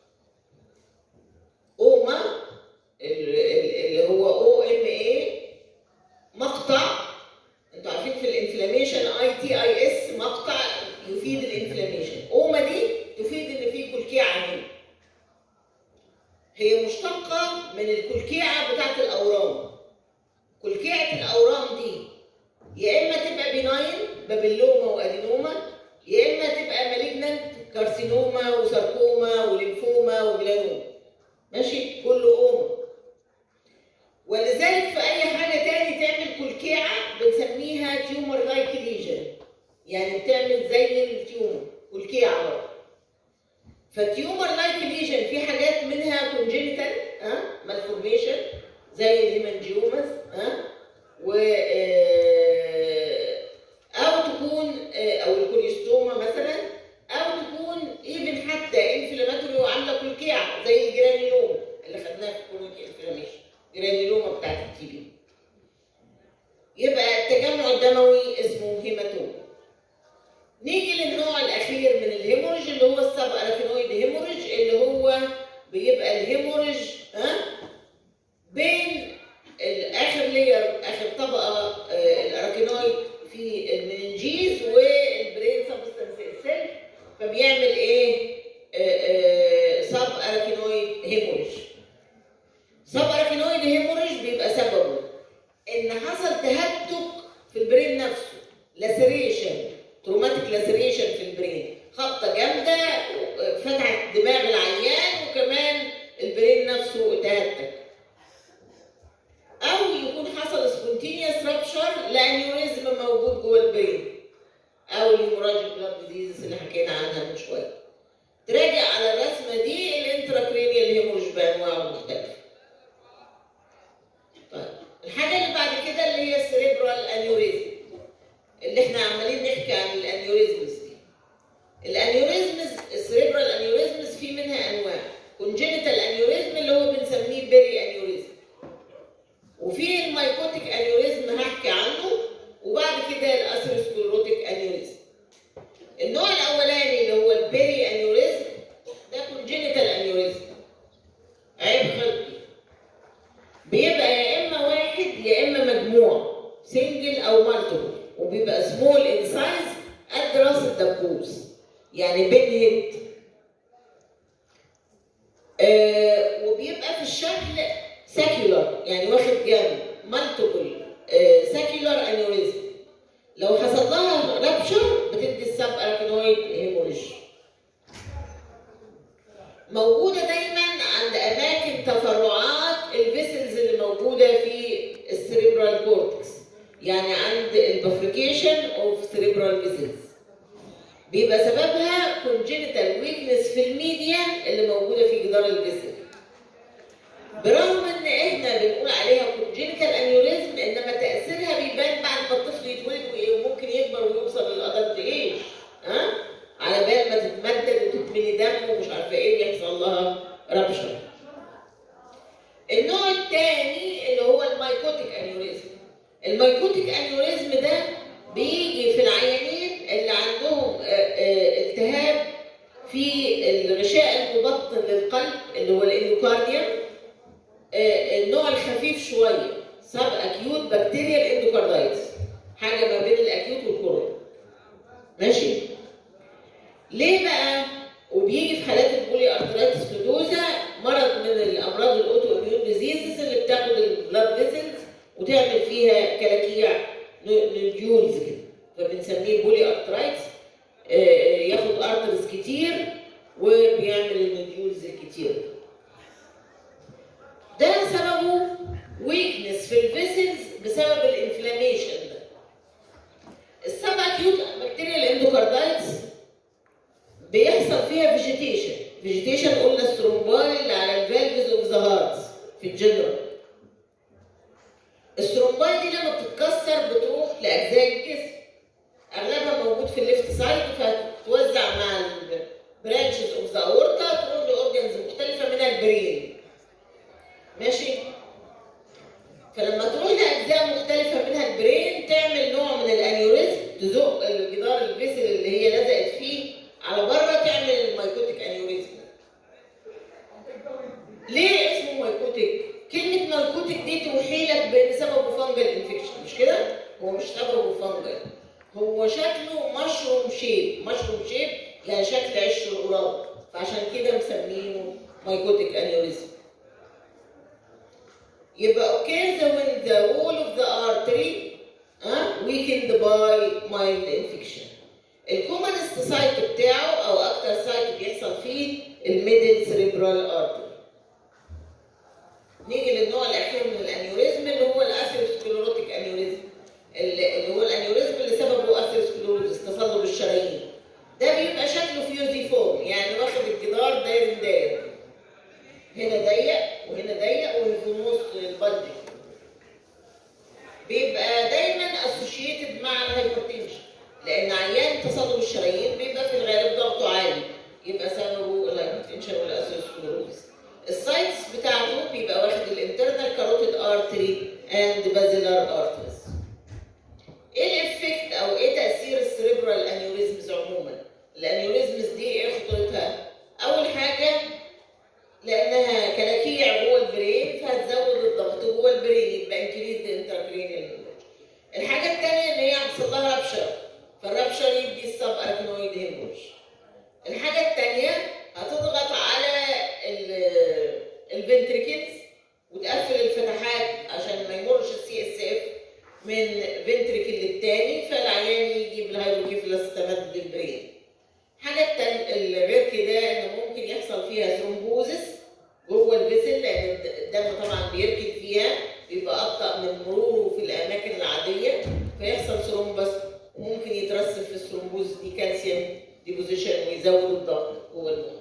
اوما ال- ال- اللي هو او ام اي مقطع انتوا عارفين في الانفلاميشن اي تي اي اس مقطع يفيد الانفلاميشن اوما دي تفيد ان في كلكيعه هنا هي مشتقه من الكلكيعه بتاعت الاورام كلكيعه الاورام دي يا اما تبقى بيناين بابلوما وادينوما يا اما تبقى مالجنانت كارسينوما وساركوما وليمفوما وميلانوما ماشي كله اوما ولذلك في اي حاجه تاني تعمل كلكيعه بنسميها تيومر لايك ليجن يعني بتعمل زي التيومر كلكيعه برضه فالتيومر لايك ليجن في حاجات منها كونجينيتال ها مالفورميشن زي الهيمانجيوماس ها و آه، او تكون آه، او الكوليستوما مثلا او تكون ايفن حتى انفلاماتوري وعامله كلكيعه زي الجرانيلوما اللي خدناها في كرونيك انفلاميشن جرانيلوما بتاعت التي بي يبقى التجمع الدموي اسمه هيماتوما نيجي للنوع الاخير من الهيموريج اللي هو السب اراكينويد هيموريج اللي هو بيبقى الهيموريج ها بين الاخر لير اخر طبقه آه، الاراكينويد في المننجيز والبرين سبستانس سيل فبيعمل ايه؟ سب اراكينويد هيموريج سب اراكينويد هيموريج بيبقى سببه ان حصل تهتك في البرين نفسه لاسريشن تروماتيك لاسريشن في البرين خبطه جامده فتحت دماغ العيان وكمان البرين نفسه تهتك او يكون حصل سبونتينيوس رابشر لانيوريزم موجود جوه البرين او الهيموراجيك بلاد ديزيز اللي حكينا عنها من شويه تراجع على الرسمه دي الانتراكرينيال هيموريج بانواعه المختلفه طيب الحاجه اللي بعد كده اللي هي السريبرال انيوريزم اللي احنا عمالين نحكي عن الانيوريزمز دي الانيوريزمز السريبرال انيوريزمز في منها انواع كونجينيتال انيوريزم اللي هو بنسميه بيري انيوريزم وفي المايكوتيك انيوريزم هحكي عنه وبعد كده الاسيروسكلروتيك انيوريزم النوع الاولاني اللي هو البيري انيوريزم ده كونجينيتال انيوريزم عيب خلقي بيبقى يا اما واحد يا اما مجموع سنجل او مالتيبل وبيبقى سمول ان سايز قد راس الدبوس يعني بين هيد آه وبيبقى في الشكل ساكيولار يعني واخد جنب مالتيبل آه ساكيولار انيوريزم لو حصل لها رابشر بتدي السب اركنويد هيموريج موجوده دايما عند اماكن تفرعات الفيسلز اللي موجوده في السريبرال كورتكس يعني عند البافريكيشن اوف سريبرال فيسلز بيبقى سببها كونجينيتال ويكنس في الميديا اللي موجوده في جدار الفيسل برغم ان احنا بنقول عليها كونجينيتال انيوريزم انما تاثيرها بيبان بعد ما الطفل يتولد وممكن يكبر ويوصل للادلت ايج ها على بال ما تتمدد وتتملي دم ومش عارفه ايه ويحصل لها ربشر النوع الثاني اللي هو المايكوتيك انيوريزم المايكوتيك انيوريزم ده بيجي في العيانين اللي عندهم آه، آه، التهاب في الغشاء المبطن للقلب اللي هو الاندوكارديوم آه، النوع الخفيف شويه سب اكيوت بكتيريال اندوكاردايتس حاجه ما بين الاكيوت والكورونا ماشي ليه بقى وبيجي في حالات البولي ارثرايتس نودوزا مرض من الامراض الاوتو اميون ديزيزز اللي بتاخد البلاد فيسلز وتعمل فيها كلاكيع نوديولز كده فبنسميه بولي ارثرايتس آه، ياخد ارترز كتير وبيعمل النوديولز الكتير ده سببه ويكنس في الفيسلز بسبب الانفلاميشن ده السب اكيوت بكتيريال اندوكاردايتس بيحصل فيها فيجيتيشن فيجيتيشن قلنا الثرومباي اللي على الفالفز اوف ذا هارت في الجنرال الثرومباي دي لما بتتكسر بتروح لاجزاء الجسم اغلبها موجود في الليفت سايد فتتوزع مع البرانشز اوف ذا اورتا تروح لاورجنز مختلفه منها البرين ماشي فلما تروح لاجزاء مختلفه منها البرين تعمل نوع من الانيوريزم تزق الجدار الفيسل اللي هي لزقت فيه على بره تعمل المايكوتيك انيوريزم ليه اسمه مايكوتيك؟ كلمة مايكوتيك دي توحي لك بان سببه فانجل انفكشن مش كده؟ هو مش سببه فانجل هو شكله مشروم شيب مشروم شيب يعني شكل عش الغراب فعشان كده مسمينه مايكوتيك انيوريزم يبقى occurs when the wall of the artery uh, weakened by mild infection الكومنست سايت بتاعه او اكتر سايت بيحصل فيه الميدل سريبرال ارتري نيجي للنوع الاخير من الانيوريزم اللي هو الاثيروسكليروتيك انيوريزم اللي هو الانيوريزم اللي سببه اثيروسكليروزس تصلب الشرايين ده بيبقى شكله فيوزي فورم يعني واخد الجدار داير داير هنا ضيق وهنا ضيق وفي النص البلدي بيبقى دايما اسوشيتد مع الهايبرتنشن لان عيان تصلب الشرايين بيبقى في الغالب ضغطه عالي يبقى سببه الهايبرتنشن والاسيروسكليروزس السايتس بتاعته بيبقى واخد الانترنال كاروتيد ارتري اند بازيلار ارتريز ايه الافكت او ايه تاثير السريبرال انيوريزمز عموما الانيوريزمز دي ايه خطورتها اول حاجه لانها كلاكيع جوه البرين فهتزود الضغط جوه البرين يبقى انكريز انتراكرينيال الحاجه الثانيه ان هي هيحصل لها رابشر فالرابشر يدي السب اركنويد هيموج الحاجه الثانيه هتضغط على الفنتريكلز وتقفل الفتحات عشان ما يمرش السي اس اف من فنتريكل للتاني فالعيان يجي بالهايدروكيفلس تمدد البرين حاجه الغير كده ان ممكن يحصل فيها ثرومبوزس جوه الفيسل لان الدم طبعا بيركب فيها بيبقى ابطا من مروره في الاماكن العاديه فيحصل ثرومبس وممكن يترسب في الثرومبوز دي كالسيوم ديبوزيشن ويزود الضغط جوه المخ.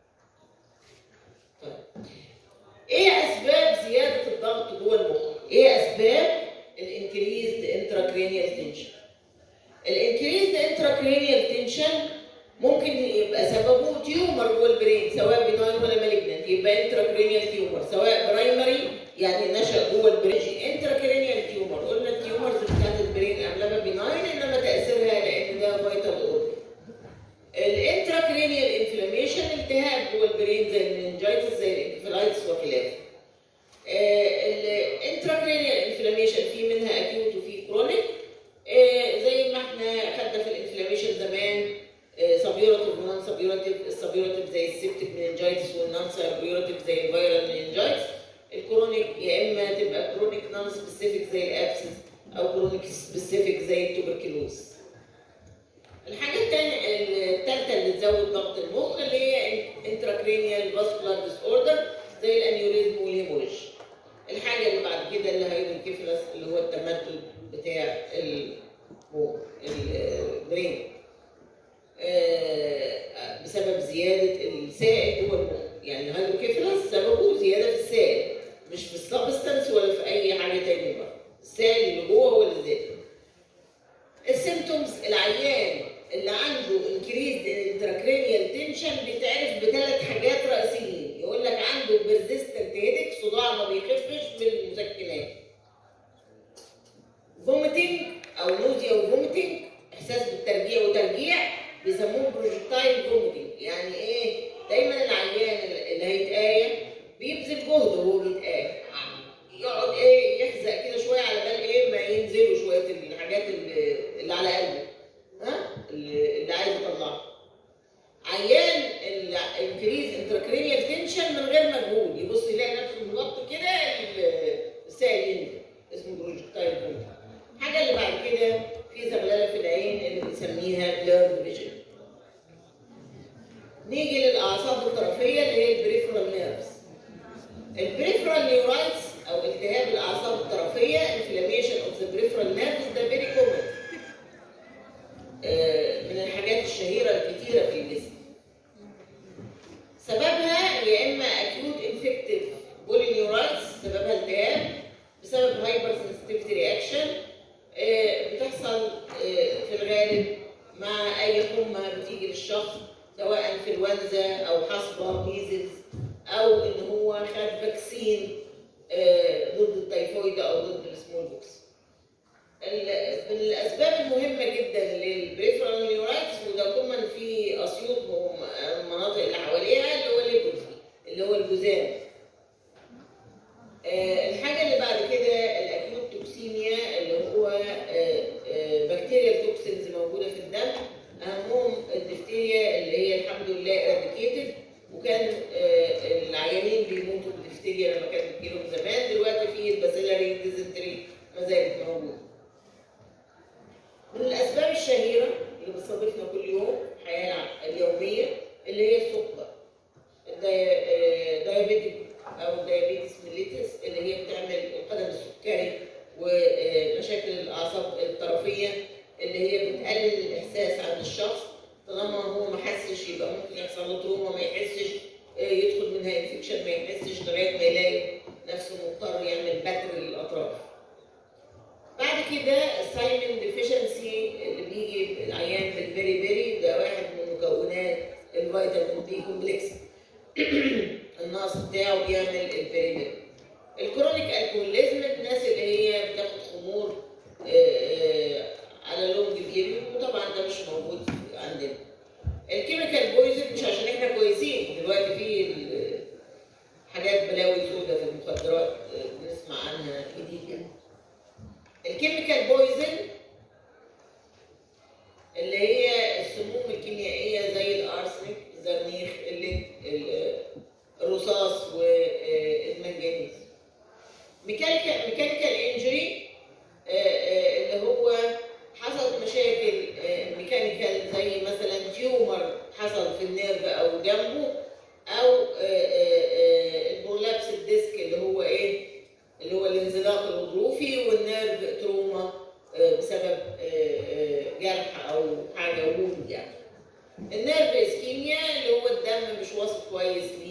طيب. ايه اسباب زياده الضغط جوه المخ؟ ايه اسباب الانكريزد انتراكرينيال تنشن؟ الانكريزد انتراكرينيال تنشن ممكن يبقى سببه تيومر جوه البرين سواء بناين ولا مالجنت يبقى انتراكرينيال تيومر سواء برايمري يعني نشا جوه البرين انتراكرينيال تيومر قلنا التيومرز بتاعت البرين اغلبها بناين انما تاثيرها لان ده فيتال اورجن الانتراكرينيال انفلاميشن التهاب جوه البرين زي المننجايتس زي الانكفالايتس وخلافه الانتراكرينيال انفلاميشن في منها اكيوت وفي كرونيك زي ما احنا خدنا في الانفلاميشن زمان سبيورتيف ونون سبيورتيف السبيورتيف زي السيبتيك مننجايتس والنون سبيورتيف زي الفيرال مننجايتس الكرونيك يا اما تبقى كرونيك نون سبيسيفيك زي الابسس او كرونيك سبيسيفيك زي التوبركلوز الحاجه الثانيه الثالثه اللي تزود ضغط المخ اللي هي انتراكرينيال فاسكولار ديس اوردر زي الانيوريزم والهيموريج الحاجه اللي بعد كده اللي هيدروكيفلس اللي هو التمدد بتاع البرين بسبب زياده السائل جوه المخ يعني الهيدروكيفلس سببه زياده في السائل مش في السبستنس ولا في اي حاجه تانية بقى السائل اللي جوه هو اللي زاد السيمتومز العيان اللي عنده انكريز انتراكرينيال تنشن بيتعرف بثلاث حاجات رئيسيين يقول لك عنده بيرزيستنت هيدك صداع ما بيخفش بالمسكنات فوميتنج او نوزيا وفوميتنج احساس بالترجيع وترجيع بيسموه بروجكتايل فوميتنج يعني ايه دايما العيان اللي هيتقايم بيبذل جهد وهو بيتقايم يقعد ايه يحزق كده شويه على بال ايه ما ينزلوا شويه الحاجات اللي, اللي على قلبه ها اللي عايز يطلعها عيان الانكريز انتراكرينيال تنشن من غير مجهود يبص يلاقي نفسه مغطي كده السائل ينزل اسمه بروجكتايل فوميتنج الحاجه اللي بعد كده في زغلله في العين اللي بنسميها بليرد فيجن نيجي للاعصاب الطرفيه اللي هي البريفرال نيرفز البريفرال نيورايتس او التهاب الاعصاب الطرفيه انفلاميشن اوف ذا بريفرال نيرفز ده فيري كومن من الحاجات الشهيره الكتيره في الجسم سببها يا اما اكيوت انفكتيف بولينيورايتس سببها التهاب بسبب هايبر سنسيتيفيتي رياكشن بتحصل في الغالب مع اي حمى بتيجي للشخص سواء انفلونزا او حصبه ميزلز او ان هو خد فاكسين ضد التيفويد او ضد السمول بوكس. من الاسباب المهمه جدا للبريفرال نيورايتس وده كومن في اسيوط والمناطق اللي حواليها اللي هو الليبوزي اللي هو الجذام. الحاجه اللي بعد كده الاكيوت توكسيميا اللي هو بكتيريا توكسينز موجوده في الدم اهمهم الدفتيريا اللي هي الحمد لله اراديكيتد وكان العيانين بيموتوا بالدفتيريا لما كانت بتجيلهم زمان دلوقتي في الباسيلاري ديزنتري ما زالت موجوده من الاسباب الشهيره اللي بتصادفنا كل يوم في الحياه اليوميه اللي هي السكر الدايابيتك او الدايابيتس ميليتس اللي هي بتعمل القدم السكري ومشاكل الاعصاب الطرفيه اللي هي بتقلل الاحساس عند الشخص طالما هو ما حسش يبقى ممكن يحصل له تروما ما يحسش يدخل منها انفكشن ما يحسش لغايه ما يلاقي نفسه مضطر يعمل بتر للاطراف. بعد كده السايمن ديفيشنسي اللي بيجي العيان بالبيري بيري ده واحد من مكونات الفيتامين بي كومبلكس النقص بتاعه بيعمل البيري بيري. الكرونيك الكوليزم الناس اللي هي بتاخد خمور على لونج بيريود وطبعا ده مش موجود عندنا. الكيميكال بويزن مش عشان احنا كويسين دلوقتي في حاجات بلاوي سودة في المخدرات بنسمع عنها جديد يعني. الكيميكال بويزن اللي هي السموم الكيميائية زي الأرسنك الزرنيخ الرصاص والمنجنيز ميكانيكال ميكانيكال انجري اللي هو حصلت مشاكل ميكانيكال زي مثلا تيومر حصل في النيرف او جنبه او البرولابس الديسك اللي هو ايه اللي هو الانزلاق الغضروفي والنيرف تروما بسبب جرح او حاجه ووند يعني النيرف اسكيميا اللي هو الدم مش واصل كويس